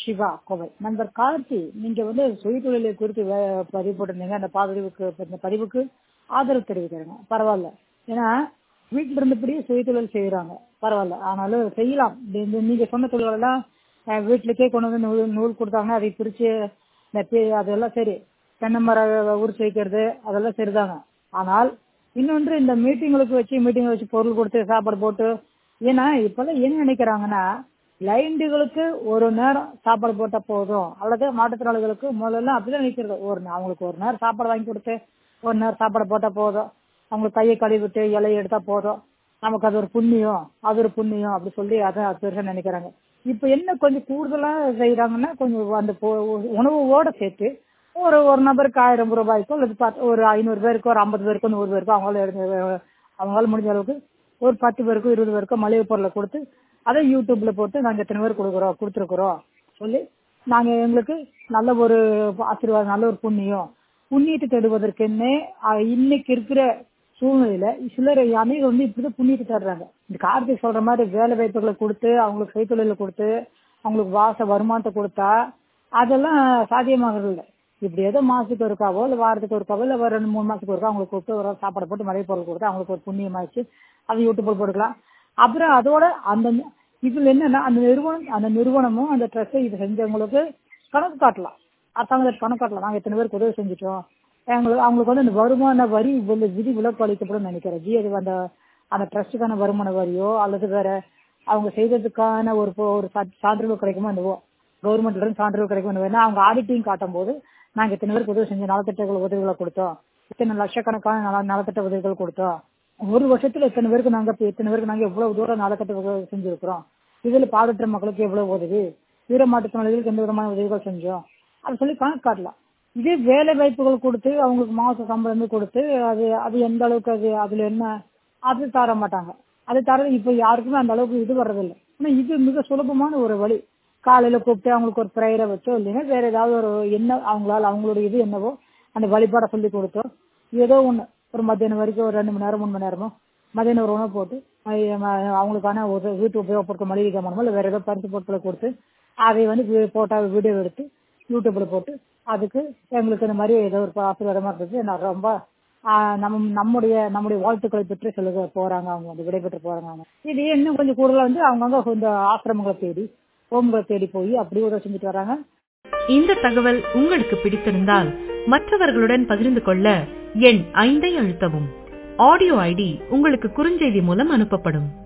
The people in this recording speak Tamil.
சிவா கோவை நண்பர் கார்த்தி நீங்க வந்து சுயதொழிலை குறித்து வே- பதிவு போட்டிருந்தீங்க அந்த பதிவுக்கு இந்த பதிவுக்கு ஆதரவு தெரிவிக்கிறேங்க பரவாயில்ல ஏன்னா வீட்டுல இருந்தபடியே சுயதொழில் செய்யறாங்க பரவாயில்ல ஆனாலும் செய்யலாம் இந்த- இந்த நீங்க சொன்ன தொழில்கள் எல்லாம் அஹ், வீட்டுலக்கே கொண்டு வந்து நூல் நூல் கொடுத்தாங்கன்னா அதை பிரிச்சு இந்த பே- அதெல்லாம் சரி தென்னை மரம் உரிச்சு வைக்கிறது அதெல்லாம் சரிதாங்க ஆனால் இன்னொன்று இந்த மீட்டிங்களுக்கு வச்சு மீட்டிங் வச்சு பொருள் கொடுத்து சாப்பாடு போட்டு ஏன்னா இப்பெல்லாம் என்ன நினைக்கிறாங்கன்னா பிளைண்டுகளுக்கு ஒரு நேரம் சாப்பாடு போட்டா போதும் அல்லது மாற்றுத்திறனாளிகளுக்கு முதல்ல அப்படிதான் நினைக்கிறது ஒரு நே- அவங்களுக்கு ஒரு நேரம் சாப்பாடு வாங்கி கொடுத்து ஒரு நேரம் சாப்பாடு போட்டா போதும் அவங்களுக்கு கையை கழுவிட்டு இலையை எடுத்தா போதும் நமக்கு அது ஒரு புண்ணியம் அது ஒரு புண்ணியம் அப்படி சொல்லி அதை அது பெருசா நினைக்கிறாங்க இப்ப என்ன கொஞ்சம் கூடுதலா செய்யறாங்கன்னா கொஞ்சம் அந்த பொ- உணவோட சேர்த்து ஒரு ஒரு நபருக்கு ஆயிரம் ரூபாய்க்கோ அல்லது பத்து ஒரு ஐநூறு பேருக்கோ ஒரு ஐம்பது பேருக்கோ நூறு பேருக்கோ அவங்களால எடுத்து- அவங்களால முடிஞ்ச அளவுக்கு ஒரு பத்து பேருக்கோ இருபது பேருக்கோ மளிகை பொருளை கொடுத்து அதை யூடியூப்ல போட்டு நாங்க இத்தனை பேர் கொடுக்குறோம் கொடுத்துருக்குறோம் சொல்லி நாங்க எங்களுக்கு நல்ல ஒரு ஆசீர்வாதம் நல்ல ஒரு புண்ணியம் புண்ணியத்தை தேடுவதற்குன்னே அஹ், இன்னைக்கு இருக்கிற சூழ்நிலையில சிலர் அநேகம் வந்து இப்படிதான் புண்ணியத்தை தேடுறாங்க இந்த கார்த்திக் சொல்ற மாதிரி வேலை வாய்ப்புகளை கொடுத்து அவங்களுக்கு கைத்தொழில கொடுத்து அவங்களுக்கு வாச வருமானத்தை கொடுத்தா அதெல்லாம் சாத்தியமாகிறது இல்லை இப்படி ஏதோ மாசத்துக்கு ஒருக்காவோ இல்ல வாரத்துக்கு ஒருக்காவோ இல்ல ஒரு ரெண்டு மூணு மாசத்துக்கு ஒருக்கா அவங்களுக்கு கூப்பிட்டு ஒரு சாப்பாடு போட்டு மளிகை பொருள் கொடுத்து அவங்களுக்கு ஒரு புண்ணியமாச்சு அது யூடியூப்ல போட்டுக்கலாம் அப்புறம் அதோட அந்த இதுல என்னன்னா அந்த நிறுவனம் அந்த நிறுவனமும் அந்த ட்ரஸ்ட் இது செஞ்சவங்களுக்கு கணக்கு காட்டலாம் அரசாங்கத்துக்கு கணக்கு காட்டலாம் நாங்க இத்தனை பேருக்கு உதவி செஞ்சுட்டோம் எங்களுக்கு அவங்களுக்கு வந்து அந்த வருமான வரி வி- விதி விலக்கு அளிக்கப்படும் நினைக்கிறேன் ஜி அது அந்த அந்த ட்ரஸ்ட்டுக்கான வருமான வரியோ அல்லது வேற அவங்க செய்ததுக்கான ஒரு பொ- ஒரு சா- சான்றிதழ் கிடைக்குமோ என்னவோ கவர்மெண்ட்ல இருந்து சான்றிதழ் கிடைக்கும் என்னவோ ஏன்னா அவங்க ஆடிட்டிங் காட்டும் போது நாங்க இத்தனை பேருக்கு உதவி செஞ்ச நலத்திட்டங்கள் உதவிகளை கொடுத்தோம் இத்தனை லட்சக்கணக்கான நல நலத்திட்ட உதவிகள் கொடுத்தோம் ஒரு வருஷத்துல இத்தனை பேருக்கு நாங்க இப்ப இத்தனை பேருக்கு நாங்க எவ்வளவு தூரம் நலத்திட்ட உதவி செஞ்சிருக்கிறோம் இதுல பாடுற்ற மக்களுக்கு எவ்வளவு உதவி வீர மாற்றுத்திறனாளிகளுக்கு எந்த விதமான உதவிகள் செஞ்சோம் அது சொல்லி கணக்கு காட்டலாம் இதே வேலை வாய்ப்புகள் கொடுத்து அவங்களுக்கு மாச சம்பளம் கொடுத்து அது அது எந்த அளவுக்கு அது அதுல என்ன அது தர மாட்டாங்க அது தரது இப்ப யாருக்குமே அந்த அளவுக்கு இது வர்றதில்லை ஆனா இது மிக சுலபமான ஒரு வழி காலையில கூப்பிட்டு அவங்களுக்கு ஒரு ப்ரேயரை வச்சோ இல்லைன்னா வேற ஏதாவது ஒரு என்ன அவங்களால அவங்களோட இது என்னவோ அந்த வழிபாட சொல்லி கொடுத்தோ ஏதோ ஒண்ணு ஒரு மத்தியானம் வரைக்கும் ஒரு ரெண்டு மணி நேரம் மூணு மணி நேரமோ மதியானம் ஒரு உணவு போட்டு அஹ் ம- அவங்களுக்கான ஒரு வீட்டு உபயோகப்படுத்த மளிகை ஜாமானமோ இல்லை வேற ஏதோ பரிசு பொருட்களை கொடுத்து அதை வந்து வி- போட்டோ வீடியோ எடுத்து யூடியூப்ல போட்டு அதுக்கு எங்களுக்கு இந்த மாதிரி ஏதோ ஒரு ஆசீர்வாதமா இருந்தது நான் ரொம்ப ஆஹ் நம்ம நம்முடைய நம்முடைய வாழ்த்துக்களை பெற்று சொல்லுக போறாங்க அவங்க வந்து விடைபெற்று போறாங்க அவங்க இது இன்னும் கொஞ்சம் கூடுதலா வந்து அவங்கவுங்க இந்த ஆசிரமங்களை தேடி ஹோம்களை தேடி போய் அப்படி உதவி செஞ்சுட்டு வராங்க இந்த தகவல் உங்களுக்கு பிடித்திருந்தால் மற்றவர்களுடன் பகிர்ந்து கொள்ள எண் ஐந்தை அழுத்தவும் ஆடியோ ஐடி உங்களுக்கு குறுஞ்செய்தி மூலம் அனுப்பப்படும்